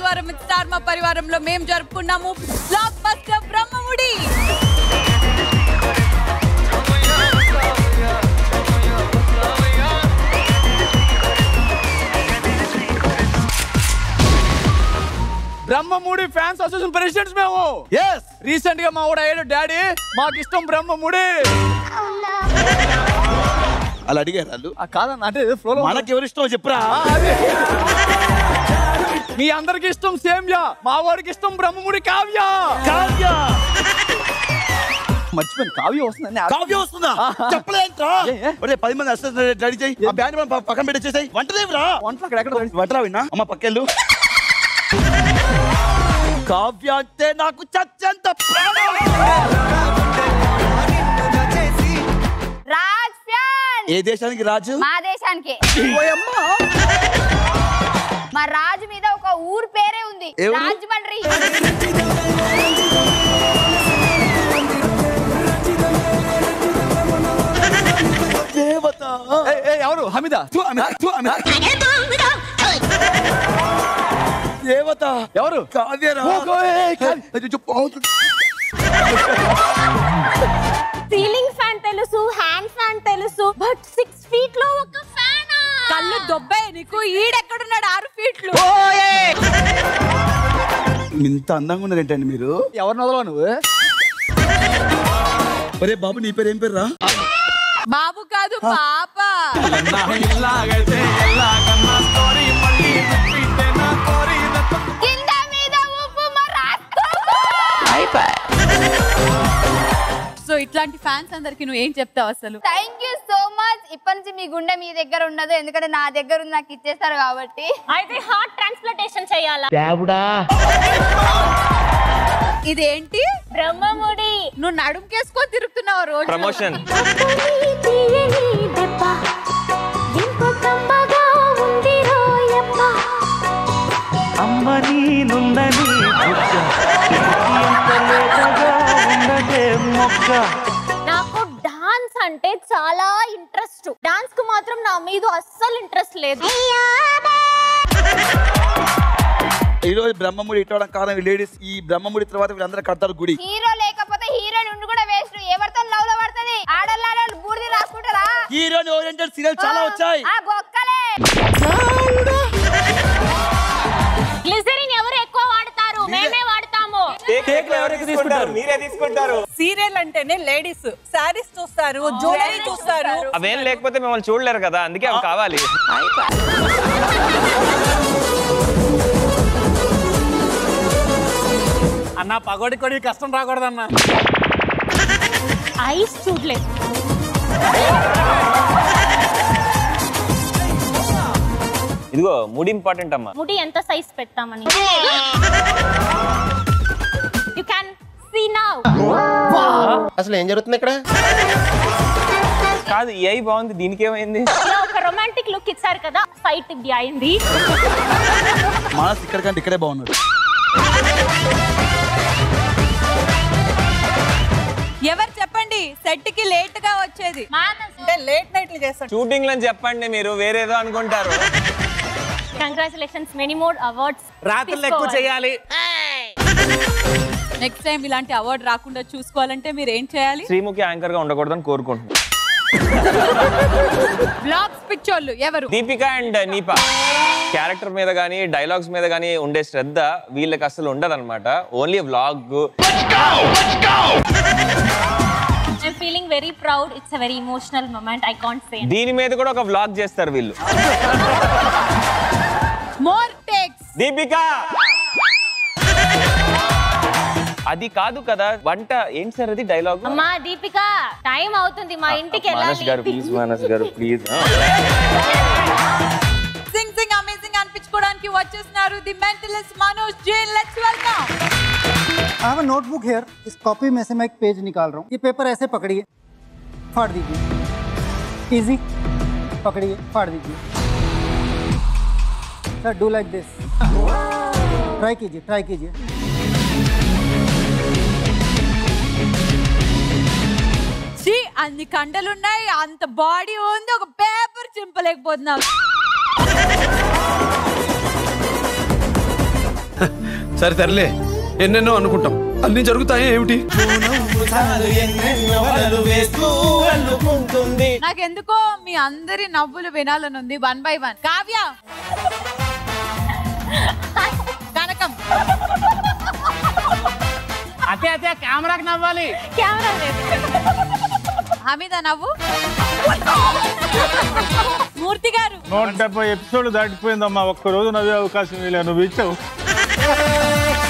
ఆదివారం స్టార్ మా పరివారంలో మేము జరుపుకున్నాము blockbuster Brahmamudi Brahmamudi fans association presidents మేము ఎస్ రీసెంట్ గా మా వాడు అయ్యాడు డాడీ మాకు ఇష్టం బ్రహ్మముడి అలా అడిగారు వాళ్ళు ఆ, కాదన్న అంటే ఫ్లో మనకి ఎవరు ఇష్టం చెప్పురా మీ అందరికి ఇష్టం సేమ్యా మా వాడికి ఇష్టం బ్రహ్మముడి కావ్య కావ్య మర్చిపోయాను కావ్య వస్తుందని కావ్య వస్తుందా చెప్పలేంట్రా ఏ, ఏ? ఒరే పది మంది అసిస్టెంట్ రెడీ చేయి ఆ బ్యాండ్ మనం ప- పక్కన పెట్టేసేయి వంటదేవిరా వంటలు అక్కడ ఎక్కడ వంటరా విన్నా అమ్మ పక్కెళ్ళు కావ్య అంటే నాకు చచ్చంత ప్రాణం రాజ్ ఫ్యాన్ ఏ దేశానికి రాజు మా దేశానికి మా రాజు మీద ఒక ఊరు పేరే ఉంది ఎవరు? రాజమండ్రి దేవత ఏయ్, ఏయ్, ఎవరు హమీదా థు, ఆమె, థు, ఆమె. దేవత ఎవరు కావ్యరా ఓ, ఏయ్, కావ్య. అది చెప్పు. సీలింగ్ ఫ్యాన్ తెలుసు హ్యాండ్ ఫ్యాన్ తెలుసు బట్ సిక్స్ ఫీట్ లో ఒక ఫ్యాన్ కళ్ళు దొబ్బాయి నీకు ఈడెక్కడున్నాడు ఆరు ఫీట్లు ఇంత అందంగా ఉన్నారు ఏంటండి మీరు ఎవరిని వదలవు నువ్వు ఒరే బాబు నీ పేరు ఏం పేరు రా బాబు కాదు పాప కింద మీద ఉప్పు మా రాజు సో ఇట్లాంటి ఫ్యాన్స్ అందరికి నువ్వు ఏం చెప్తావు అసలు థ్యాంక్ యూ సో మచ్ ఇప్పటి నుంచి మీ గుండె మీ దగ్గర ఉండదు ఎందుకంటే నా దగ్గర ఉంది నాకు ఇచ్చేస్తారు కాబట్టి అయితే హార్ట్ ట్రాన్స్ప్లాంటేషన్ చేయాలా ఇదేంటి బ్రహ్మముడి నువ్వు నడుముకేసుకొని తిరుగుతున్నావు రోజు ప్రమోషన్ అమ్మ నీనుందని బుగ్గ ఎంత లేతగా ఉన్నదే మొక్క నాకు డాన్స్ అంటే చాలా ఇంట్రెస్ట్ డాన్స్ కు మాత్రం నా మీద అస్సలు ఇంట్రెస్ట్ లేదు ఈ రోజు బ్రహ్మముడి ఇట్టవడం కారణం లేడీస్ ఈ బ్రహ్మముడి తర్వాత వీళ్ళందరూ కడతారు గుడి హీరో లేకపోతే హీరోయిన్ ఉండి కూడా వేస్ట్ ఎవరితో లవ్ లో పడుతుంది ఆడల్లాడలు బూడిది రాసుకుంటారా హీరోని ఓరియంటెడ్ సీరియల్ చాలా వచ్చాయి ఆ బొక్కలే గ్లిజరిన్ ఎవరు ఎక్కువ వాడతారు మేమే వాడతాము తీసుకుంటారు మీరే తీసుకుంటారు సీరియల్ అంటేనే లేడీస్ శారీస్ చూస్తారు జ్యువెలరీ చూస్తారు అవేం లేకపోతే మిమ్మల్ని చూడలేరు కదా అందుకే అవి కావాలి అన్న పగోడి కొడి కష్టం రాకూడదన్న ఐస్ చూడలేదు ఇదిగో ముడి ఇంపార్టెంట్ అమ్మా ముడి ఎంత సైజ్ పెడతామని యు క్యాన్ సీ నౌ అసలు ఏం జరుగుతుంది ఇక్కడ కాదు ఈ ఐ బాగుంది దీనికి ఏమైంది ఒక రొమాంటిక్ లుక్ ఇచ్చారు కదా ఫైట్ ఇది అయింది మానస్ ఇక్కడ కంటే ఇక్కడే బాగున్నాడు ఎవరు చెప్పండి సెట్ కి లేట్ గా వచ్చేది అంటే లేట్ నైట్లు చేస్తాడు షూటింగ్ లని చెప్పండి మీరు వేరేదో అనుకుంటారు కంగ్రాచులేషన్స్ మెనీ మోర్ అవార్డ్స్ రాత్రులు ఎక్కువ చేయాలి నెక్స్ట్ టైం ఇలాంటి అవార్డు రాకుండా చూసుకోవాలంటే మీరు ఏం చేయాలి శ్రీముఖి యాంకర్ గా ఉండకూడదని కోరుకుంటున్నాను బ్లాగ్స్ పిచ్చోళ్ళు ఎవరు దీపిక అండ్ నీపా క్యారెక్టర్ మీద కానీ డైలాగ్స్ మీద కానీ ఉండే శ్రద్ధ వీళ్ళకి అసలు ఉండదన్నమాట only vlog I'm feeling very proud it's a very emotional moment I can't say దీని మీద కూడా ఒక వ్లాగ్ చేస్తారు వీళ్ళు మోర్ టేక్స్ దీపిక అది కాదు కదా వంట ఏంటి సార్ అది డైలాగ్ అమ్మా దీపిక టైం అవుతుంది మా ఇంటికి మానస్ గారు వెళ్ళాలి please Manas garu please sing sing amazing అనిపించుకోవడానికి వచ్చేస్తున్నారు the mentalist Manoj Jain let's welcome I have a notebook here इस कॉपी में से मैं एक पेज निकाल रहा हूँ ये पेपर ऐसे पकड़िए फाड़ दीजिए इजी पकड़िए फाड़ दीजिए sir do like this try कीजिए ट्राई कीजिए ఛీ అన్ని కండలున్నాయి అంత బాడీ ఉంది ఒక పేపర్ చింపలేకపోతున్నావు సరే తరలే ఎన్నెన్నో అనుకుంటాం అన్ని జరుగుతాయి ఏమిటి నాకెందుకో మీ అందరి నవ్వులు వినాలని ఉంది one by one Kavya Kanakam అతే అతే కెమెరాకి నవ్వాలి కెమెరా హమీద నవ్వు మూర్తి గారు నూట డెబ్బై ఎపిసోడ్ దాటిపోయిందమ్మా ఒక్క రోజు నవ్వే అవకాశం ఇలా నువ్వు ఇచ్చావు